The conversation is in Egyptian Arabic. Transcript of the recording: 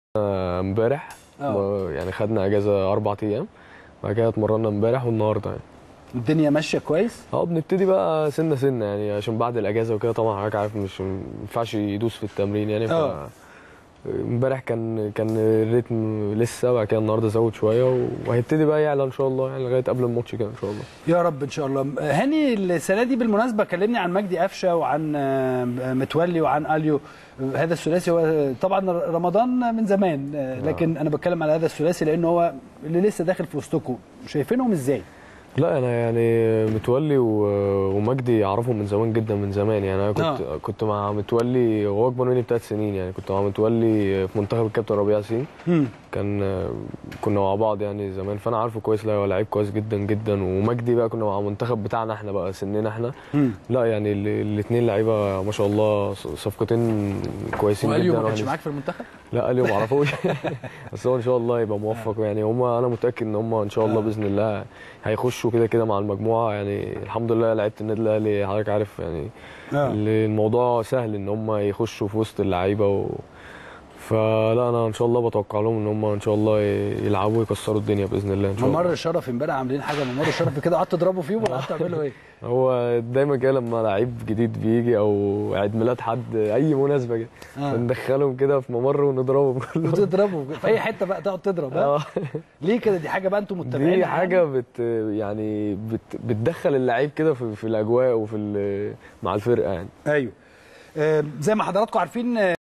امبارح اه يعني خدنا اجازه اربع ايام بعد كده اتمرنا امبارح والنهارده يعني الدنيا ماشيه كويس اه بنبتدي بقى سنه سنه يعني عشان بعد الاجازه وكده طبعا حضرتك عارف مش ما ينفعش يدوس في التمرين يعني ف اه. امبارح كان كان الريتم لسه بعد كده النهارده زود شويه وهيبتدي بقى يعلى ان شاء الله يعني لغايه قبل الماتش كده ان شاء الله يا رب ان شاء الله هاني السنه دي بالمناسبه كلمني عن مجدي قفشه وعن آه، متولي وعن اليو هذا الثلاثي هو طبعا رمضان من زمان آه، لكن انا بتكلم على هذا الثلاثي لانه هو اللي لسه داخل في وسطكم شايفينهم ازاي لا انا يعني متولي و- ومجدي اعرفهم من زمان جدا من زمان يعني انا كنت آه. كنت مع متولي هو اكبر مني بثلاث سنين يعني كنت مع متولي في منتخب الكابتن ربيع ياسين مم. كان كنا مع بعض يعني زمان فانا عارفه كويس لا هو لعيب كويس جدا جدا ومجدي بقى كنا مع المنتخب بتاعنا احنا بقى سننا احنا مم. لا يعني الاثنين لعيبه ما شاء الله ص- صفقتين كويسين واليو جدا ما كانش وهنس- معاك في المنتخب لا اليوم ما اعرفوش بس هو ان شاء الله يبقى موفق يعني هم انا متاكد ان هم ان شاء الله آه. باذن الله هيخشوا كده كده مع المجموعه يعني الحمد لله لعيبه النادي الاهلي حضرتك عارف يعني اه الموضوع سهل ان هم يخشوا في وسط اللعيبه و... فلا انا ان شاء الله بتوقع لهم ان هم ان شاء الله يلعبوا ويكسروا الدنيا باذن الله ان شاء الله ممر الشرف امبارح عاملين حاجه ممر الشرف كده قعدتوا تضربوا فيهم ولا قعدتوا تعملوا ايه؟ هو دايما كده لما لعيب جديد بيجي او عيد ميلاد حد اي مناسبه كده آه. بندخلهم كده في ممر ونضربهم كلهم بتضربوا في اي حته بقى تقعد تضرب ها؟ اه ليه كده دي حاجه بقى انتم متابعين دي حاجه بت يعني بت بتدخل اللعيب كده في, في الاجواء وفي ال- مع الفرقه يعني ايوه آه، زي ما حضراتكم عارفين آه،